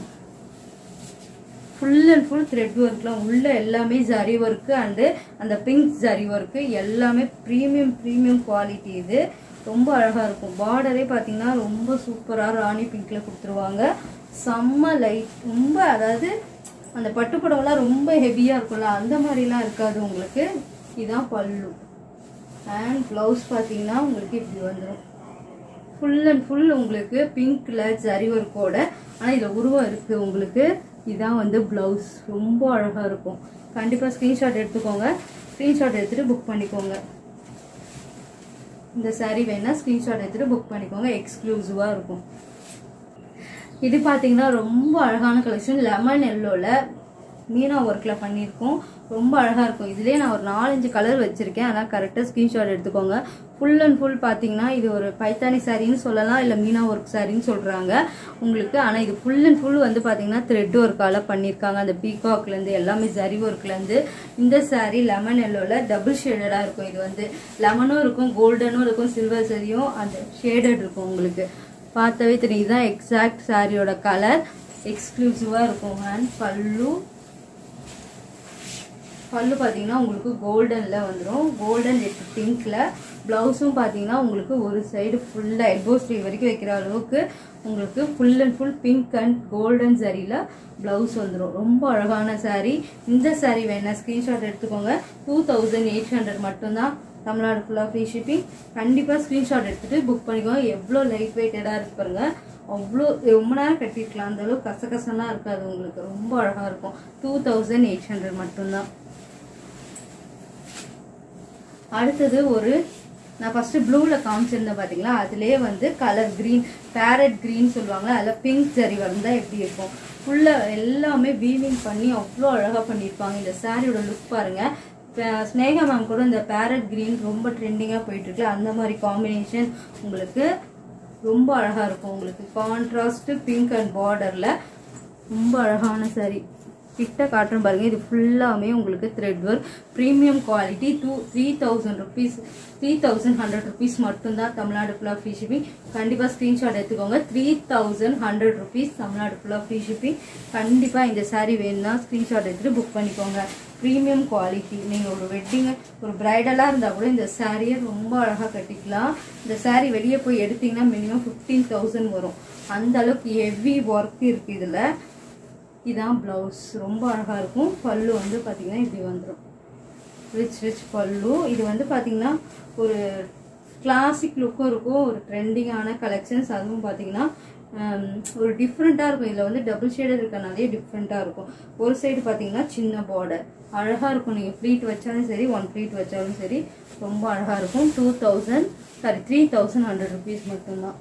ஃபுல் அண்ட் ஃபுல் த்ரெட் ஒர்க்லாம் உள்ள எல்லாமே ஜரி ஒர்க்கு அண்டு அந்த பிங்க் ஜரி ஒர்க்கு எல்லாமே ப்ரீமியம் ப்ரீமியம் குவாலிட்டி இது ரொம்ப அழகாக இருக்கும் பார்டரே பார்த்தீங்கன்னா ரொம்ப சூப்பராக ராணி பிங்க்கில் கொடுத்துருவாங்க செம்ம லைட் ரொம்ப அதாவது அந்த பட்டுப்புடவெல்லாம் ரொம்ப ஹெவியாக இருக்கும்ல அந்த மாதிரிலாம் இருக்காது உங்களுக்கு இதுதான் பல்லு அண்ட் ப்ளவுஸ் பார்த்தீங்கன்னா உங்களுக்கு இப்படி வந்துடும் ஃபுல் அண்ட் ஃபுல் உங்களுக்கு பிங்க்ல ஜரி ஒர்க்கோட ஆனால் இதில் உருவம் இருக்குது உங்களுக்கு இதான் வந்து ப்ளவுஸ் ரொம்ப அழகாக இருக்கும் கண்டிப்பாக ஸ்க்ரீன்ஷாட் எடுத்துக்கோங்க ஸ்க்ரீன்ஷாட் எடுத்துகிட்டு புக் பண்ணிக்கோங்க இந்த saree வேணா ஸ்க்ரீன்ஷாட் எடுத்துகிட்டு புக் பண்ணிக்கோங்க எக்ஸ்க்ளூசிவாக இருக்கும் இது பார்த்தீங்கன்னா ரொம்ப அழகான கலெக்ஷன் லெமன் எல்லோவில் மீனா ஒர்க்கில் பண்ணியிருக்கோம் ரொம்ப அழகாக இருக்கும் இதுலேயே நான் ஒரு நாலஞ்சு கலர் வச்சுருக்கேன் ஆனால் கரெக்டாக ஸ்க்ரீன்ஷாட் எடுத்துக்கோங்க ஃபுல் அண்ட் ஃபுல் பார்த்தீங்கன்னா இது ஒரு பைத்தானி சாரின்னு சொல்லலாம் இல்லை மீனா ஒர்க் சாரின்னு சொல்கிறாங்க உங்களுக்கு ஆனால் இது ஃபுல் அண்ட் ஃபுல் வந்து பார்த்தீங்கன்னா த்ரெட் ஒர்க்கால் பண்ணியிருக்காங்க அந்த பீகாக்லேருந்து எல்லாமே ஜரி ஒர்க்லேருந்து இந்த saree லெமன் எல்லோவில் டபுள் ஷேடடாக இருக்கும் இது வந்து லெமனும் இருக்கும் கோல்டனும் இருக்கும் சில்வர் சரியும் அந்த ஷேடட் இருக்கும் உங்களுக்கு பார்த்தாவே தெரியும் இதுதான் எக்ஸாக்ட் சாரியோட கலர் எக்ஸ்க்ளூசிவாக இருக்கும் அண்ட் பல்லு பல்லு பார்த்தீங்கன்னா உங்களுக்கு கோல்டனில் வந்துடும் கோல்டன் வித் பிங்க்கில் ப்ளவுஸும் பார்த்தீங்கன்னா உங்களுக்கு ஒரு சைடு ஃபுல்லாக எல்போ ஸ்லீவ் வரைக்கும் வைக்கிற அளவுக்கு உங்களுக்கு full and full pink and golden சரியில் ப்ளவுஸ் வந்துடும் ரொம்ப அழகான saree இந்த saree வேணா ஸ்க்ரீன்ஷாட் எடுத்துக்கோங்க டூ தௌசண்ட் எயிட் ஹண்ட்ரட் மட்டும்தான் தமிழ்நாடு ஃபுல்லாக ஃப்ரீ ஷிப்பிங் கண்டிப்பாக ஸ்க்ரீன்ஷாட் எடுத்துகிட்டு புக் பண்ணிக்கோங்க எவ்வளோ லைட் வெயிட்டடாக இருக்கு பாருங்க அவ்வளோ ரொம்ப நேரம் கட்டிருக்கலாம் அந்த அளவுக்கு கசகசலாம் இருக்காது உங்களுக்கு ரொம்ப அழகாக இருக்கும் டூ தௌசண்ட் எயிட் ஹண்ட்ரட் மட்டும்தான் அடுத்தது ஒரு நான் ஃபர்ஸ்ட் ப்ளூவில் காமிச்சிருந்தேன் பார்த்தீங்களா அதுலேயே வந்து கலர் க்ரீன் பேரட் க்ரீன் சொல்லுவாங்களா அதில் பிங்க் ஜரி வந்தால் எப்படி இருக்கும் ஃபுல்லாக எல்லாமே வீவிங் பண்ணி அவ்வளோ அழகாக பண்ணியிருப்பாங்க இந்த சாரியோட லுக் பாருங்கள் இப்போ ஸ்னேகா மேம் கூட இந்த பேரட் க்ரீன் ரொம்ப ட்ரெண்டிங்காக போயிட்டுருக்கு அந்த மாதிரி காம்பினேஷன் உங்களுக்கு ரொம்ப அழகாக இருக்கும் உங்களுக்கு கான்ட்ராஸ்ட்டு பிங்க் அண்ட் பார்டரில் ரொம்ப அழகான saree கிட்ட காட்டுறேன் பாருங்க இது ஃபுல்லாமே உங்களுக்கு thread work premium quality two three thousand rupees three thousand hundred rupees மட்டும்தான் தமிழ்நாடு ஃபுல்லாக ஃப்ரீ ஷிப்பிங் கண்டிப்பாக ஸ்க்ரீன்ஷாட் எடுத்துக்கோங்க three thousand hundred rupees Tamil Nadu ஃபுல்லாக ஃப்ரீ ஷிப்பிங் கண்டிப்பாக இந்த saree வேணும்னா ஸ்க்ரீன்ஷாட் எடுத்துகிட்டு புக் பண்ணிக்கோங்க ப்ரீமியம் குவாலிட்டி நீங்கள் ஒரு வெட்டிங் ஒரு பிரைடலாக இருந்தால் கூட இந்த சாரியை ரொம்ப அழகாக கட்டிக்கலாம் இந்த saree வெளியே போய் எடுத்தீங்கன்னா மினிமம் ஃபிஃப்டீன் தௌசண்ட் வரும் அந்த அளவுக்கு ஹெவி ஒர்க் இருக்குது இதில் இதான் ப்ளவுஸ் ரொம்ப அழகாக இருக்கும் பல்லு வந்து பார்த்தீங்கன்னா இப்படி வந்துடும் ரிச் ரிச் பல்லு இது வந்து பார்த்தீங்கன்னா ஒரு கிளாசிக் லுக்கும் இருக்கும் ஒரு ட்ரெண்டிங்கான கலெக்ஷன்ஸ் அதுவும் பார்த்தீங்கன்னா ஹம், ஒரு டிஃப்ரெண்ட்டாக இருக்கும் இதில் வந்து டபுள் ஷேடர் இருக்கனாலே டிஃப்ரெண்ட்டாக இருக்கும் ஒரு சைடு பார்த்தீங்கன்னா சின்ன பார்டர் அழகாக இருக்கும் நீங்கள் ப்ளீட் வச்சாலும் சரி ஒன் ப்ளீட் வச்சாலும் சரி ரொம்ப அழகாக இருக்கும் two thousand sorry three thousand hundred rupees மட்டும்தான்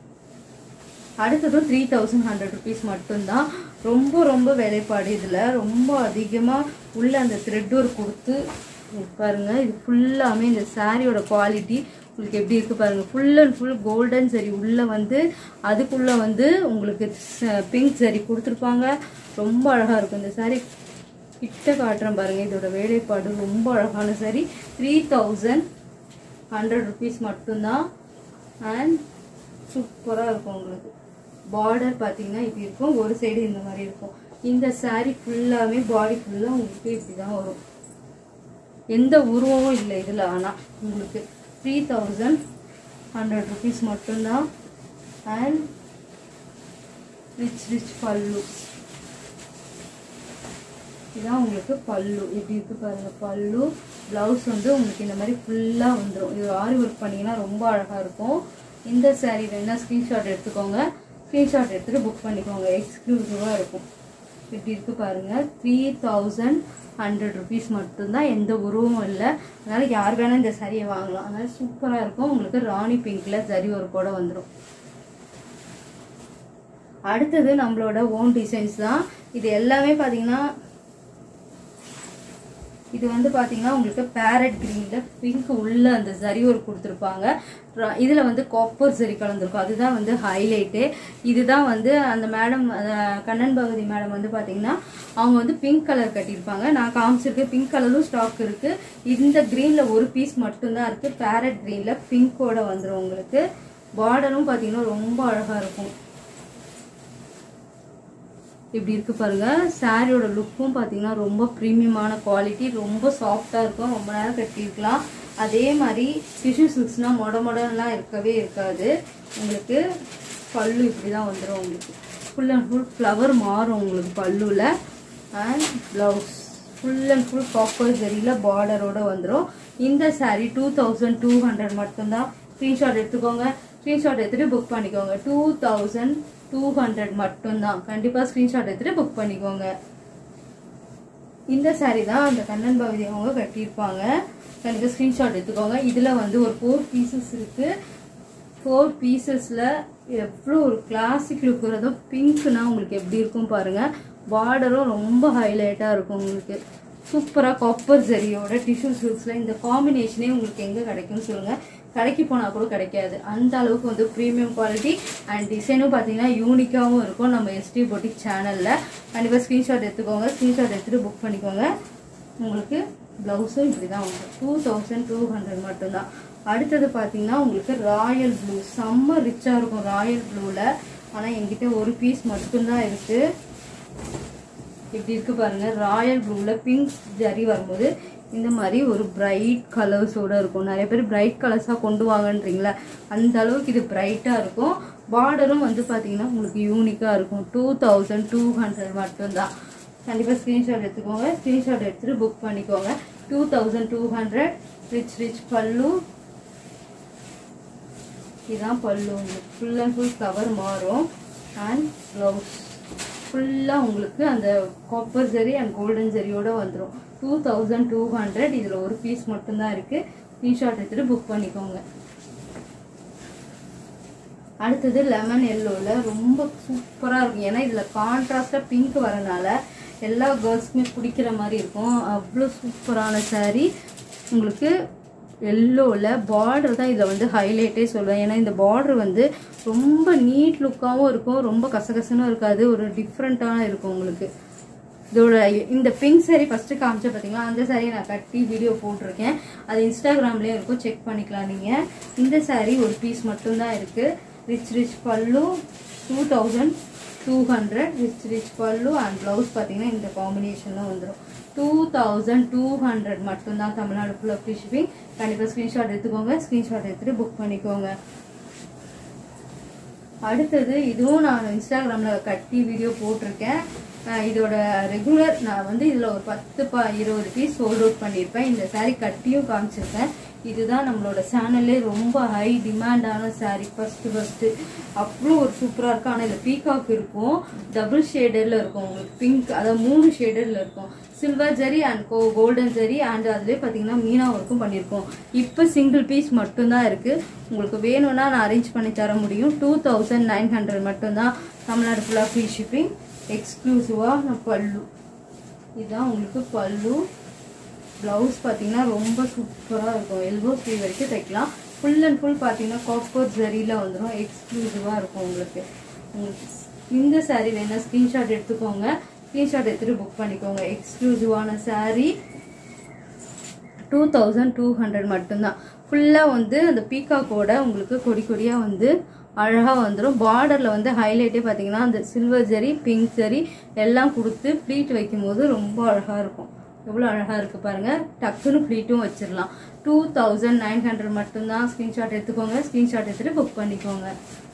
அடுத்ததும் த்ரீ தௌசண்ட் ஹண்ட்ரட் ருபீஸ் மட்டும்தான் ரொம்ப ரொம்ப வேலைப்பாடு இதில் ரொம்ப அதிகமாக உள்ள அந்த த்ரெட் ஒர்க் கொடுத்து இங்க பாருங்க இது ஃபுல்லாமே இந்த சாரியோட குவாலிட்டி உங்களுக்கு எப்படி இருக்கு பாருங்க ஃபுல் அண்ட் ஃபுல் கோல்டன் சரி உள்ள வந்து அதுக்குள்ள வந்து உங்களுக்கு பிங்க் சரி கொடுத்துருப்பாங்க ரொம்ப அழகா இருக்கும் இந்த சாரி கிட்ட காட்டுறேன் பாருங்க இதோட வேலைப்பாடு ரொம்ப அழகான sari three thousand hundred rupees மட்டும்தான் அண்ட் சூப்பராக இருக்கும் உங்களுக்கு பார்டர் பார்த்தீங்கன்னா இப்படி இருக்கும் ஒரு சைடு இந்த மாதிரி இருக்கும் இந்த saree ஃபுல்லாமே பாடி ஃபுல்லாக உங்களுக்கு இப்படி தான் வரும் எந்த உருவமும் இல்லை இதில் ஆனால் உங்களுக்கு த்ரீ தௌசண்ட் ஹண்ட்ரட் ருபீஸ் மட்டும்தான் அண்ட் ரிச் ரிச் பல்லு இதான் உங்களுக்கு பல்லு எப்படி இருக்கு பாருங்க பல்லு ப்ளவுஸ் வந்து உங்களுக்கு இந்த மாதிரி ஃபுல்லாக வந்துடும் இது ஆரி ஒர்க் பண்ணீங்கன்னா ரொம்ப அழகாக இருக்கும் இந்த saree வேணா ஸ்க்ரீன்ஷாட் எடுத்துக்கோங்க ஸ்க்ரீன்ஷாட் எடுத்துகிட்டு புக் பண்ணிக்கோங்க எக்ஸ்க்ளூசிவாக இருக்கும் இப்படி இருக்கு பாருங்க த்ரீ தௌசண்ட் ஹண்ட்ரட் ருபீஸ் மட்டும்தான் எந்த உருவமும் இல்லை அதனால யார் வேணால் இந்த சரியை வாங்கலாம் அதனால சூப்பராக இருக்கும் உங்களுக்கு ராணி பிங்க்ல ஜரி ஒரு கூட வந்துடும் அடுத்தது நம்மளோட ஓன் டிசைன்ஸ் தான் இது எல்லாமே பார்த்தீங்கன்னா இது வந்து பார்த்தீங்கன்னா உங்களுக்கு பேரட் க்ரீனில் பிங்க் உள்ள அந்த ஜரி ஒரு கொடுத்துருப்பாங்க இதில் வந்து காப்பர் ஜரி கலந்துருக்கும் அதுதான் வந்து ஹைலைட்டு இதுதான் வந்து அந்த மேடம் கண்ணன் பகவதி மேடம் வந்து பார்த்தீங்கன்னா அவங்க வந்து பிங்க் கலர் கட்டியிருப்பாங்க நான் காமிச்சிருக்கேன் பிங்க் கலரும் ஸ்டாக் இருக்குது இந்த க்ரீனில் ஒரு பீஸ் மட்டும்தான் இருக்குது பேரட் க்ரீனில் பிங்கோட வந்துடும் உங்களுக்கு பார்டரும் பார்த்தீங்கன்னா ரொம்ப அழகாக இருக்கும் இப்படி இருக்கு பாருங்க சாரியோட லுக்கும் பார்த்தீங்கன்னா ரொம்ப ப்ரீமியமான குவாலிட்டி ரொம்ப சாஃப்டாக இருக்கும் ரொம்ப நேரம் கட்டியிருக்கலாம் அதே மாதிரி டிஷ்யூ சில்க்ஸ்னால் மொட மொடலாம் இருக்கவே இருக்காது உங்களுக்கு பல்லு இப்படி தான் வந்துடும் உங்களுக்கு ஃபுல் அண்ட் ஃபுல் ஃப்ளவர் மாறும் உங்களுக்கு பல்லுவில் and blouse full and full copper ஜெரியில் பார்டரோட வந்துடும் இந்த sari two thousand two hundred மட்டும்தான் ஸ்க்ரீன்ஷாட் எடுத்துக்கோங்க ஸ்க்ரீன்ஷாட் எடுத்துகிட்டு புக் பண்ணிக்கோங்க டூ தௌசண்ட் டூ ஹண்ட்ரட் மட்டும்தான் கண்டிப்பாக ஸ்க்ரீன்ஷாட் எடுத்துகிட்டு புக் பண்ணிக்கோங்க இந்த சாரீ தான் அந்த கண்ணன் பகுதி அவங்க கட்டியிருப்பாங்க கண்டிப்பாக ஸ்க்ரீன்ஷாட் எடுத்துக்கோங்க இதில் வந்து ஒரு ஃபோர் பீசஸ் இருக்குது ஃபோர் பீசஸில் எவ்வளோ ஒரு கிளாசிக் லுக் வரதும் பிங்க்னா உங்களுக்கு எப்படி இருக்கும் பாருங்கள் பார்டரும் ரொம்ப ஹைலைட்டாக இருக்கும் உங்களுக்கு சூப்பராக காப்பர் ஜரியோட டிஷ்யூ சில்க்ஸில் இந்த காம்பினேஷனே உங்களுக்கு எங்கே கிடைக்கும்னு சொல்லுங்கள் கடைக்கு போனால் கூட கிடைக்காது அந்த அளவுக்கு வந்து ப்ரீமியம் குவாலிட்டி அண்ட் டிசைனும் பார்த்தீங்கன்னா யூனிக்காகவும் இருக்கும் நம்ம எஸ்டி பொட்டிக் சேனலில் கண்டிப்பாக ஸ்க்ரீன்ஷாட் எடுத்துக்கோங்க ஸ்க்ரீன்ஷாட் எடுத்துகிட்டு புக் பண்ணிக்கோங்க உங்களுக்கு ப்ளவுஸும் இப்படி தான் வரும் டூ தௌசண்ட் டூ ஹண்ட்ரட் மட்டும்தான் அடுத்தது பார்த்தீங்கன்னா உங்களுக்கு ராயல் ப்ளூ செம்ம ரிச்சாக இருக்கும் ராயல் ப்ளூவில் ஆனால் என்கிட்ட ஒரு பீஸ் மட்டும்தான் இருக்குது இப்படி இருக்கு பாருங்க ராயல் ப்ளூவில் பிங்க் ஜரி வரும்போது இந்த மாதிரி ஒரு பிரைட் கலர்ஸோட இருக்கும் நிறைய பேர் பிரைட் கலர்ஸாக கொண்டு வாங்கன்றீங்களா அந்த அளவுக்கு இது பிரைட்டாக இருக்கும் பார்டரும் வந்து பார்த்தீங்கன்னா உங்களுக்கு யூனிக்காக இருக்கும் டூ தௌசண்ட் டூ ஹண்ட்ரட் மட்டும்தான் கண்டிப்பாக ஸ்க்ரீன்ஷாட் எடுத்துக்கோங்க ஸ்க்ரீன்ஷாட் எடுத்துகிட்டு புக் பண்ணிக்கோங்க two thousand two hundred rich rich pallu இதுதான் பல்லு உங்களுக்கு ஃபுல் அண்ட் ஃபுல் கவர் மாறும் அண்ட் ப்ளவுஸ் ஃபுல்லாக உங்களுக்கு அந்த காப்பர் ஜரி அண்ட் கோல்டன் ஜரியோட வந்துடும் டூ தௌசண்ட் டூ ஹண்ட்ரட் இதில் ஒரு பீஸ் மட்டும்தான் இருக்குது ஸ்க்ரீன்ஷாட் எடுத்துகிட்டு புக் பண்ணிக்கோங்க அடுத்தது லெமன் எல்லோவில் ரொம்ப சூப்பராக இருக்கும் ஏன்னா இதில் கான்ட்ராஸ்டாக பிங்க் வரனால எல்லா கேர்ள்ஸ்க்குமே பிடிக்கிற மாதிரி இருக்கும் அவ்வளோ சூப்பரான saree உங்களுக்கு எல்லோவில் பார்டர் தான் இதில் வந்து ஹைலைட்டே சொல்லுவேன் ஏன்னா இந்த பார்டர் வந்து ரொம்ப நீட் லுக்காகவும் இருக்கும் ரொம்ப கசகசனும் இருக்காது ஒரு டிஃப்ரெண்ட்டான இருக்கும் உங்களுக்கு இதோட இந்த பிங்க் saree ஃபஸ்ட்டு காமிச்ச பார்த்தீங்களா அந்த saree நான் கட்டி வீடியோ போட்டிருக்கேன் அது இன்ஸ்டாகிராம்லேயே இருக்கும் செக் பண்ணிக்கலாம் நீங்கள் இந்த saree ஒரு பீஸ் மட்டும்தான் இருக்குது rich rich pallu two thousand two hundred rich rich pallu and blouse பார்த்தீங்கன்னா இந்த காம்பினேஷன்லாம் வந்துடும் டூ தௌசண்ட் டூ ஹண்ட்ரட் மட்டும்தான் தமிழ்நாடு ஃபுல்லாக ஃப்ரீ ஷிப்பிங் கண்டிப்பாக ஸ்க்ரீன்ஷாட் எடுத்துக்கோங்க ஸ்க்ரீன்ஷாட் எடுத்துகிட்டு புக் பண்ணிக்கோங்க அடுத்தது இதுவும் நான் இன்ஸ்டாகிராமில் கட்டி வீடியோ போட்டிருக்கேன் அஹ் இதோட ரெகுலர் நான் வந்து இதில் ஒரு பத்து ப இருபது பீஸ் சோல்ட் அவுட் பண்ணியிருப்பேன் இந்த saree கட்டியும் காமிச்சிருக்கேன் இதுதான் நம்மளோட சேனல்லே ரொம்ப ஹை டிமாண்டான saree ஃபஸ்ட்டு ஃபஸ்ட்டு அவ்வளோ ஒரு சூப்பராக இருக்கும் ஆனால் இதில் பீகாக் இருக்கும் டபுள் ஷேடரில் இருக்கும் உங்களுக்கு பிங்க் அதாவது மூணு ஷேடரில் இருக்கும் சில்வர் ஜரி அண்ட் கோ கோல்டன் ஜரி அண்ட் அதுலேயே பார்த்தீங்கன்னா மீனா ஒர்க்கும் பண்ணியிருக்கோம் இப்போ சிங்கிள் பீஸ் மட்டும்தான் இருக்குது உங்களுக்கு வேணும்னா நான் அரேஞ்ச் பண்ணி தர முடியும் டூ தௌசண்ட் நைன் ஹண்ட்ரட் மட்டும்தான் தமிழ்நாடு ஃபுல்லாக ஃப்ரீ ஷிப்பிங் எக்ஸ்க்ளூசிவாக நான் பல்லு இதுதான் உங்களுக்கு பல்லு ப்ளவுஸ் பார்த்தீங்கன்னா ரொம்ப சூப்பராக இருக்கும் எல்போ ஸ்லீவ் வரைக்கும் தைக்கலாம் ஃபுல் அண்ட் ஃபுல் பார்த்தீங்கன்னா காப்பர் ஜரியில் வந்துடும் எக்ஸ்க்ளூசிவாக இருக்கும் உங்களுக்கு உங்களுக்கு இந்த saree வேணால் ஸ்க்ரீன்ஷாட் எடுத்துக்கோங்க ஸ்க்ரீன்ஷாட் எடுத்துகிட்டு புக் பண்ணிக்கோங்க எக்ஸ்க்ளூசிவான saree two thousand two hundred மட்டும்தான் ஃபுல்லாக வந்து அந்த பீகாக்கோட உங்களுக்கு கொடி கொடியாக வந்து அழகாக வந்துடும் பார்டரில் வந்து ஹைலைட்டே பார்த்தீங்கன்னா அந்த சில்வர் ஜரி பிங்க் ஜரி எல்லாம் கொடுத்து ப்ளீட் வைக்கும்போது ரொம்ப அழகாக இருக்கும் எவ்வளோ அழகாக இருக்குது பாருங்கள் டக்குன்னு ப்ளீட்டும் வச்சிடலாம் டூ தௌசண்ட் நைன் ஹண்ட்ரட் மட்டும்தான் ஸ்க்ரீன்ஷாட் எடுத்துக்கோங்க ஸ்க்ரீன்ஷாட் எடுத்துகிட்டு புக் பண்ணிக்கோங்க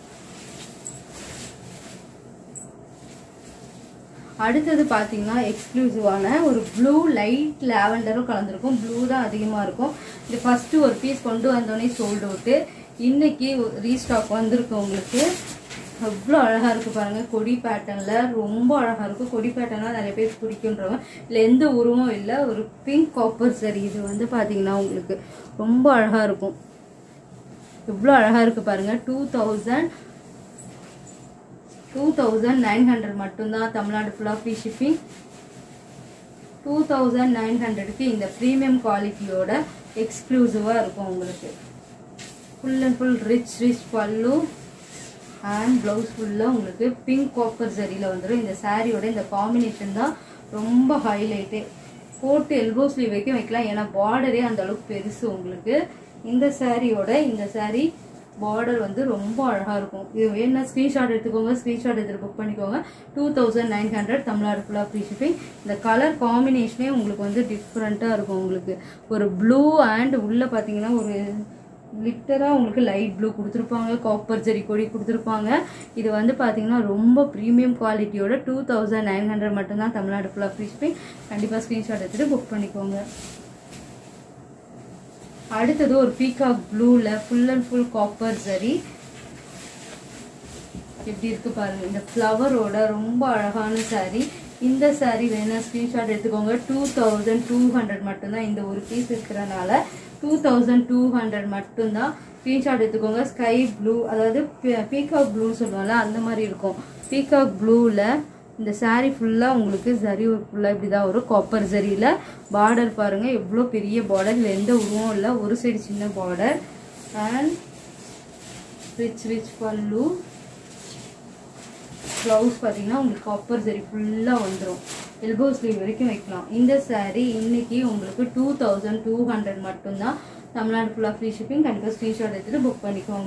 அடுத்தது பார்த்தீங்கன்னா எக்ஸ்க்ளூசிவான ஒரு ப்ளூ லைட் லாவெண்டரும் கலந்துருக்கும் ப்ளூ தான் அதிகமாக இருக்கும் இது ஃபஸ்ட்டு ஒரு பீஸ் கொண்டு வந்தோடனே சோல்ட் அவுட்டு இன்னைக்கு ரீஸ்டாக் வந்திருக்கு உங்களுக்கு அவ்வளோ அழகாக இருக்குது பாருங்கள் கொடி பேட்டர்னில் ரொம்ப அழகாக இருக்கும் கொடி பேட்டர்னால் நிறைய பேர் பிடிக்குன்றவங்க இல்லை எந்த உருவம் இல்லை ஒரு பிங்க் காப்பர் சரி இது வந்து பார்த்தீங்கன்னா உங்களுக்கு ரொம்ப அழகாக இருக்கும் எவ்வளோ அழகாக இருக்குது பாருங்கள் two thousand two thousand nine hundred மட்டும்தான் தமிழ்நாடு ஃபுல்லாக free shipping two thousand nine ஹண்ட்ரடுக்கு இந்த ப்ரீமியம் குவாலிட்டியோட எக்ஸ்க்ளூசிவாக இருக்கும் உங்களுக்கு full and full rich rich pallu and blouse ஃபுல்லாக உங்களுக்கு பிங்க் காப்பர் சரியில் வந்துடும் இந்த சாரியோட இந்த காம்பினேஷன் தான் ரொம்ப ஹைலைட்டே போட்டு எல்போ ஸ்லீவ் வரைக்கும் வைக்கலாம் ஏன்னா பார்டரே அந்த அளவுக்கு பெருசு உங்களுக்கு இந்த சாரியோட இந்த சாரி பார்டர் வந்து ரொம்ப அழகாக இருக்கும் இது வேணும்னா ஸ்க்ரீன்ஷாட் எடுத்துக்கோங்க ஸ்க்ரீன்ஷாட் எடுத்து புக் பண்ணிக்கோங்க two thousand nine hundred Tamil Nadu ஃபுல்லாக ஃப்ரீ ஷிப்பிங் இந்த கலர் காம்பினேஷனே உங்களுக்கு வந்து டிஃப்ரெண்ட்டாக இருக்கும் உங்களுக்கு ஒரு ப்ளூ அண்ட் உள்ளே பார்த்தீங்கன்னா ஒரு லிட்டராக உங்களுக்கு லைட் ப்ளூ கொடுத்துருப்பாங்க காப்பர் ஜெரி கொடி கொடுத்துருப்பாங்க இது வந்து பார்த்தீங்கன்னா ரொம்ப ப்ரீமியம் குவாலிட்டியோட டூ தௌசண்ட் நைன் ஹண்ட்ரட் மட்டும்தான் தமிழ்நாடு ஃபுல்லாக ஃப்ரீ ஷிப்பிங் கண்டிப்பாக ஸ்க்ரீன்ஷாட் எடுத்துகிட்டு புக் பண்ணிக்கோங்க அடுத்தது ஒரு பீகாக் ப்ளூவில் full and full copper zari எப்படி இருக்கு பாருங்க இந்த ஃப்ளவரோட ரொம்ப அழகான saree இந்த saree வேணா ஸ்க்ரீன்ஷாட் எடுத்துக்கோங்க டூ தௌசண்ட் டூ ஹண்ட்ரட் மட்டும்தான் இந்த ஒரு பீஸ் இருக்கிறனால டூ தௌசண்ட் டூ ஹண்ட்ரட் மட்டும்தான் ஸ்க்ரீன்ஷாட் எடுத்துக்கோங்க ஸ்கை ப்ளூ அதாவது பீகாக் ப்ளூன்னு சொல்லுவாங்கல்ல அந்த மாதிரி இருக்கும் பீகாக் ப்ளூவில் இந்த saree ஃபுல்லாக உங்களுக்கு ஜரி ஃபுல்லாக இப்படி தான் வரும் காப்பர் ஜரியில் பார்டர் பாருங்கள் எவ்வளோ பெரிய பார்டர் இதில் எந்த உருவம் இல்லை ஒரு சைடு சின்ன border and rich rich pallu blouse பார்த்தீங்கன்னா உங்களுக்கு காப்பர் சரி ஃபுல்லாக வந்துடும் எல்போ ஸ்லீவ் வரைக்கும் வைக்கலாம் இந்த saree இன்னைக்கு உங்களுக்கு டூ தௌசண்ட் டூ ஹண்ட்ரட் மட்டும்தான் தமிழ்நாடு ஃபுல்லாக ஃப்ரீ ஷிப்பிங் கண்டிப்பாக ஸ்க்ரீன்ஷாட் எடுத்துகிட்டு புக் பண்ணிக்கோங்க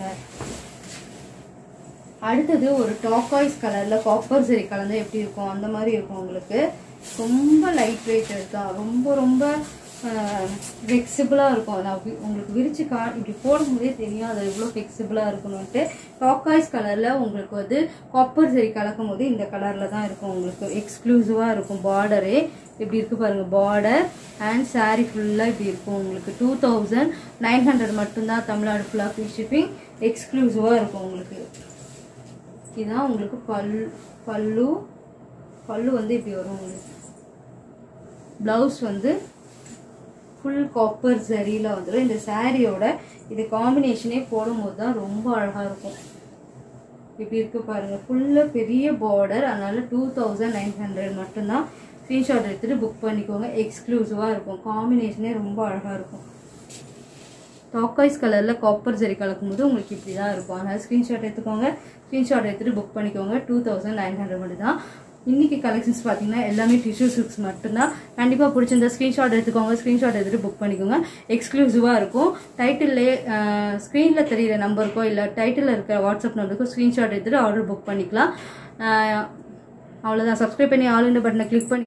அடுத்தது ஒரு டாக்காய்ஸ் கலரில் காப்பர் சரி கலந்து எப்படி இருக்கும் அந்த மாதிரி இருக்கும் உங்களுக்கு ரொம்ப லைட் வெயிட் தான் ரொம்ப ரொம்ப ஃப்ளெக்சிபிளாக இருக்கும் நான் வி- உங்களுக்கு விரிச்சு கா இப்படி போடும்போதே தெரியும் அது எவ்வளோ ஃப்ளெக்சிபிளாக இருக்கணும்ட்டு டாக்காய்ஸ் கலரில் உங்களுக்கு வந்து காப்பர் சரி கலக்கும் போது இந்த கலரில் தான் இருக்கும் உங்களுக்கு எக்ஸ்க்ளூசிவாக இருக்கும் பார்டரே இப்படி இருக்கு பாருங்க பார்டர் அண்ட் saree ஃபுல்லாக இப்படி இருக்கும் உங்களுக்கு டூ தௌசண்ட் நைன் ஹண்ட்ரட் மட்டும்தான் தமிழ்நாடு ஃபுல்லாக ஃப்ரீ ஷிப்பிங் எக்ஸ்க்ளூசிவாக இருக்கும் உங்களுக்கு இதுதான் உங்களுக்கு பல் பல்லு பல்லு வந்து இப்படி வரும் உங்களுக்கு ப்ளவுஸ் வந்து ஃபுல் காப்பர் ஜரியில் வந்துடும் இந்த சாரியோட இது காம்பினேஷனே போடும்போது தான் ரொம்ப அழகாக இருக்கும் இப்படி இருக்கு பாருங்க ஃபுல்லாக பெரிய பார்டர் அதனால டூ தௌசண்ட் நைன் ஹண்ட்ரட் மட்டும்தான் ஸ்க்ரீன்ஷாட் எடுத்துகிட்டு புக் பண்ணிக்கோங்க எக்ஸ்க்ளூசிவாக இருக்கும் காம்பினேஷனே ரொம்ப அழகாக இருக்கும் டாக்காய்ஸ் கலரில் காப்பர் ஜெரி கலக்கும்போது உங்களுக்கு இப்படி தான் இருக்கும் அதனால் ஸ்க்ரீன்ஷாட் எடுத்துக்கோங்க ஸ்க்ரீன்ஷாட் எடுத்துகிட்டு புக் பண்ணிக்கோங்க டூ தௌசண்ட் நைன் ஹண்ட்ரட் மட்டும் தான் இன்றைக்கி கலெக்ஷன்ஸ் பார்த்தீங்கன்னா எல்லாமே டிஷ்யூ சில்க்ஸ் மட்டும்தான் கண்டிப்பாக பிடிச்சிருந்தா ஸ்க்ரீன்ஷாட் எடுத்துக்கோங்க ஸ்க்ரீன்ஷாட் எடுத்துகிட்டு புக் பண்ணிக்கோங்க எக்ஸ்க்ளூசிவாக இருக்கும் டைட்டில்லே ஸ்க்ரீனில் தெரியிற நம்பருக்கோ இல்லை டைட்டிலில் இருக்கிற வாட்ஸ்அப் நம்பருக்கோ ஸ்க்ரீன்ஷாட் எடுத்துகிட்டு ஆர்டர் புக் பண்ணிக்கலாம் அவ்வளோதான் சப்ஸ்கிரைப் பண்ணி ஆல் இந்த பட்டனை கிளிக் பண்ணி